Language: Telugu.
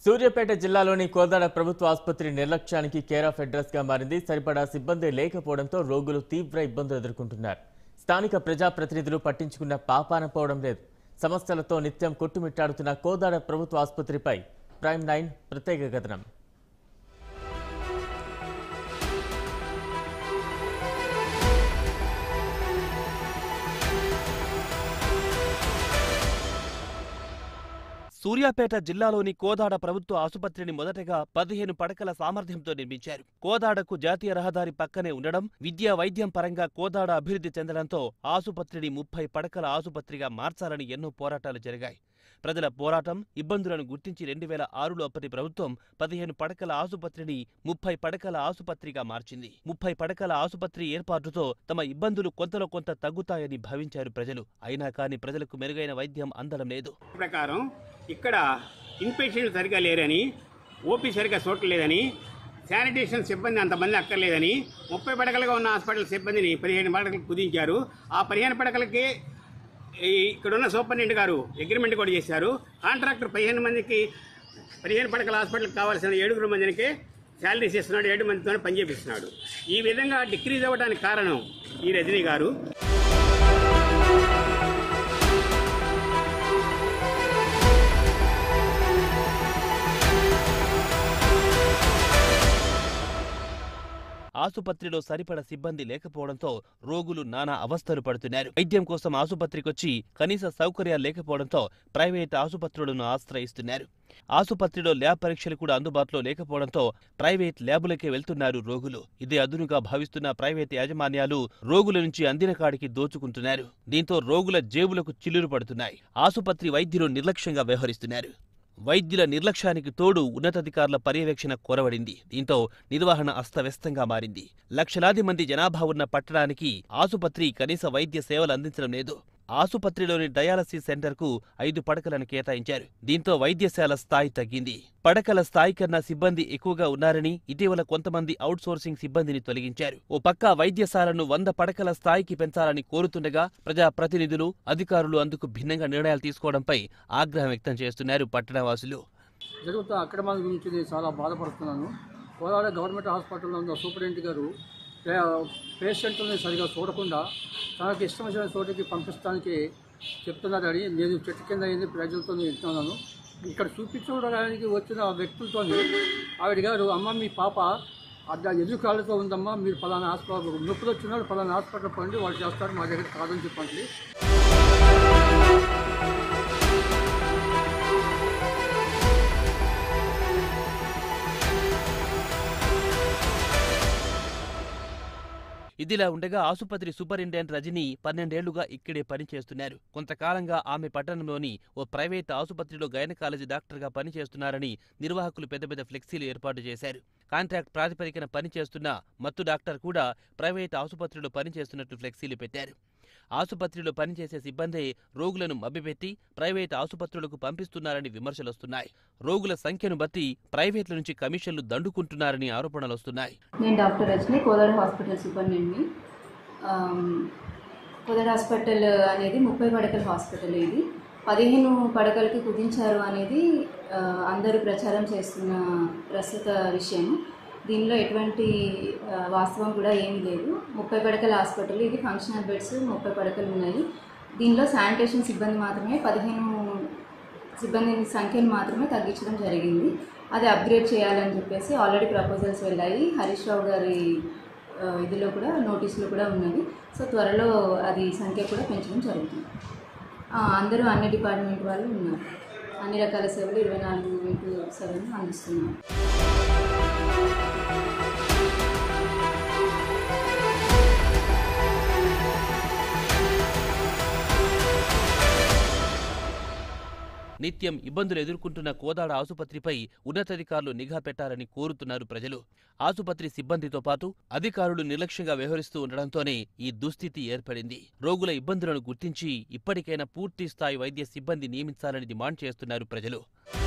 సూర్యాపేట జిల్లాలోని కోదాడ ప్రభుత్వ ఆసుపత్రి నిర్లక్ష్యానికి కేర్ ఆఫ్ అడ్రస్ గా మారింది సరిపడా సిబ్బంది లేకపోవడంతో రోగులు తీవ్ర ఇబ్బందులు ఎదుర్కొంటున్నారు స్థానిక ప్రజాప్రతినిధులు పట్టించుకున్న పాపాన పోవడం లేదు సమస్యలతో నిత్యం కొట్టుమిట్టాడుతున్న కోదాడ ప్రభుత్వ ఆసుపత్రిపై ప్రైమ్ నైన్ ప్రత్యేక కథనం సూర్యాపేట జిల్లాలోని కోదాడ ప్రభుత్వ ఆసుపత్రిని మొదటగా పదిహేను పడకల సామర్థ్యంతో నిర్మించారు కోదాడకు జాతీయ రహదారి పక్కనే ఉండడం విద్యా వైద్యం పరంగా కోదాడ అభివృద్ధి చెందడంతో ఆసుపత్రిని ముప్పై పడకల ఆసుపత్రిగా మార్చాలని ఎన్నో పోరాటాలు జరిగాయి ప్రజల పోరాటం ఇబ్బందులను గుర్తించి రెండు వేల ఆరులో అప్పటి ప్రభుత్వం పదిహేను పడకల ఆసుపత్రిని ముప్పై పడకల ఆసుపత్రిగా మార్చింది ముప్పై పడకల ఆసుపత్రి ఏర్పాటుతో తమ ఇబ్బందులు కొంతలో కొంత తగ్గుతాయని భావించారు ప్రజలు అయినా కానీ ప్రజలకు మెరుగైన వైద్యం అందడం లేదు ప్రకారం ఇక్కడ ఇన్పేషెంట్లు సరిగా లేరని ఓపీ సరిగా చూడలేదని శానిటేషన్ సిబ్బంది అంతమంది అక్కర్లేదని ముప్పై పడకలుగా ఉన్న హాస్పిటల్ సిబ్బందిని పదిహేను పడకలకు కుదించారు ఆ పదిహేను పడకలకి ఈ ఇక్కడున్న సూపరింటెండెంట్ గారు అగ్రిమెంట్ కూడా చేశారు కాంట్రాక్టర్ పదిహేను మందికి పదిహేను పడకల హాస్పిటల్కి కావాల్సిన ఏడుగురు మందికి శాలరీస్ ఇస్తున్నాడు ఏడు మందితోనే పనిచేపిస్తున్నాడు ఈ విధంగా డిక్రీజ్ అవ్వడానికి కారణం ఈ రజనీ గారు ఆసుపత్రిలో సరిపడ సిబ్బంది లేకపోవడంతో రోగులు నానా అవస్థలు పడుతున్నారు వైద్యం కోసం ఆసుపత్రికొచ్చి కనీస సౌకర్యాలు లేకపోవడంతో ప్రైవేట్ ఆసుపత్రులను ఆశ్రయిస్తున్నారు ఆసుపత్రిలో ల్యాబ్ పరీక్షలు కూడా అందుబాటులో లేకపోవడంతో ప్రైవేట్ ల్యాబులకే వెళ్తున్నారు రోగులు ఇదే అదునుగా భావిస్తున్న ప్రైవేట్ యాజమాన్యాలు రోగుల నుంచి అందిన కాడికి దోచుకుంటున్నారు దీంతో రోగుల జేబులకు చిల్లులు పడుతున్నాయి ఆసుపత్రి వైద్యులు నిర్లక్ష్యంగా వ్యవహరిస్తున్నారు వైద్యుల నిర్లక్ష్యానికి తోడు ఉన్నతాధికారుల పర్యవేక్షణ కొరవడింది దీంతో నిర్వహణ అస్తవ్యస్తంగా మారింది లక్షలాది మంది జనాభా ఉన్న పట్టణానికి ఆసుపత్రి కనీస వైద్య సేవలు అందించడం లేదు ఆసుపత్రిలోని డయాలసిస్ సెంటర్కు ఐదు పడకలను కేటాయించారు దీంతో వైద్యశాల స్థాయి తగ్గింది పడకల స్థాయి కన్నా సిబ్బంది ఎక్కువగా ఉన్నారని ఇటీవల కొంతమంది అవుట్సోర్సింగ్ సిబ్బందిని తొలగించారు ఓ పక్క వైద్యశాలను వంద పడకల స్థాయికి పెంచాలని కోరుతుండగా ప్రజా ప్రతినిధులు అధికారులు అందుకు భిన్నంగా నిర్ణయాలు తీసుకోవడంపై ఆగ్రహం వ్యక్తం చేస్తున్నారు పట్టణవాసులు జరుగుతున్న అక్రమాల గురించి నేను చాలా బాధపడుతున్నాను కోలాడ గవర్నమెంట్ హాస్పిటల్లో ఉన్న సూపరింటెండెంట్ గారు పే- పేషెంట్లని సరిగా చూడకుండా తనకి ఇష్టం వచ్చిన చోటికి పంపిస్తానికి చెప్తున్నారని నేను చెట్టు కింద అయింది ప్రజలతో వింటున్నాను ఇక్కడ చూపించుకోవడానికి వచ్చిన వ్యక్తులతో ఆవిడ గారు అమ్మ మీ పాప అడ్డ ఎదురు కాళ్ళతో ఉందమ్మా మీరు ఫలానా హాస్పిటల్ నొప్పులు వచ్చినాడు ఫలానా హాస్పిటల్ పండి వాళ్ళు చేస్తారు మా దగ్గర కాదని చెప్పండి ఇదిలా ఉండగా ఆసుపత్రి సూపరింటెండెంట్ రజని పన్నెండేళ్లుగా ఇక్కడే పనిచేస్తున్నారు కొంతకాలంగా ఆమె పట్టణంలోని ఓ ప్రైవేట్ ఆసుపత్రిలో గైనకాలజీ డాక్టర్గా పనిచేస్తున్నారని నిర్వాహకులు పెద్ద పెద్ద ఫ్లెక్సీలు ఏర్పాటు చేశారు కాంట్రాక్ట్ ప్రాతిపదికన పనిచేస్తున్న మత్తు డాక్టర్ కూడా ప్రైవేట్ ఆసుపత్రిలో పనిచేస్తున్నట్లు ఫ్లెక్సీలు పెట్టారు ఆసుపత్రిలో పనిచేసే సిబ్బందే రోగులను మభ్యపెట్టి ప్రైవేట్ ఆసుపత్రులకు పంపిస్తున్నారని విమర్శలొస్తున్నాయి రోగుల సంఖ్యను బట్టి ప్రైవేట్ల నుంచి కమిషన్లు దండుకుంటున్నారని ఆరోపణలొస్తున్నాయి నేను డాక్టర్ రజని కోదాడ హాస్పిటల్ సూపరింటెండెంట్ని ఆమ్, కోదాడ హాస్పిటల్ అనేది ముప్పై పడకల హాస్పిటల్ ఇది పదిహేను పడకలకి కుదించారు అనేది ఆ, అందరూ ప్రచారం చేస్తున్న ప్రస్తుత విషయం దీనిలో ఎటువంటి ఆ, వాస్తవం కూడా ఏమీ లేదు ముప్పై పడకల హాస్పిటల్ ఇది ఫంక్షనల్ బెడ్స్ ముప్పై పడకలు ఉన్నాయి దీనిలో శానిటేషన్ సిబ్బంది మాత్రమే పదిహేను సిబ్బంది సంఖ్యను మాత్రమే తగ్గించడం జరిగింది అది అప్గ్రేడ్ చేయాలని చెప్పేసి ఆల్రెడీ ప్రపోజల్స్ వెళ్ళాయి హరీష్ రావు గారి ఆ, ఇదిలో కూడా నోటీసులో కూడా ఉన్నది సో త్వరలో అది సంఖ్య కూడా పెంచడం జరుగుతుంది ఆ, అందరూ అన్ని డిపార్ట్మెంట్ వాళ్ళు ఉన్నారు అన్ని రకాల సేవలు ఇరవై నాలుగు ఇంటూ సెవెన్ అందిస్తున్నారు నిత్యం ఇబ్బందులు ఎదుర్కొంటున్న కోదాడ ఆసుపత్రిపై ఉన్నతాధికారులు నిఘా పెట్టాలని కోరుతున్నారు ప్రజలు ఆసుపత్రి సిబ్బందితో పాటు అధికారులు నిర్లక్ష్యంగా వ్యవహరిస్తూ ఉండడంతోనే ఈ దుస్థితి ఏర్పడింది రోగుల ఇబ్బందులను గుర్తించి ఇప్పటికైనా పూర్తి స్థాయి వైద్య సిబ్బంది నియమించాలని డిమాండ్ చేస్తున్నారు ప్రజలు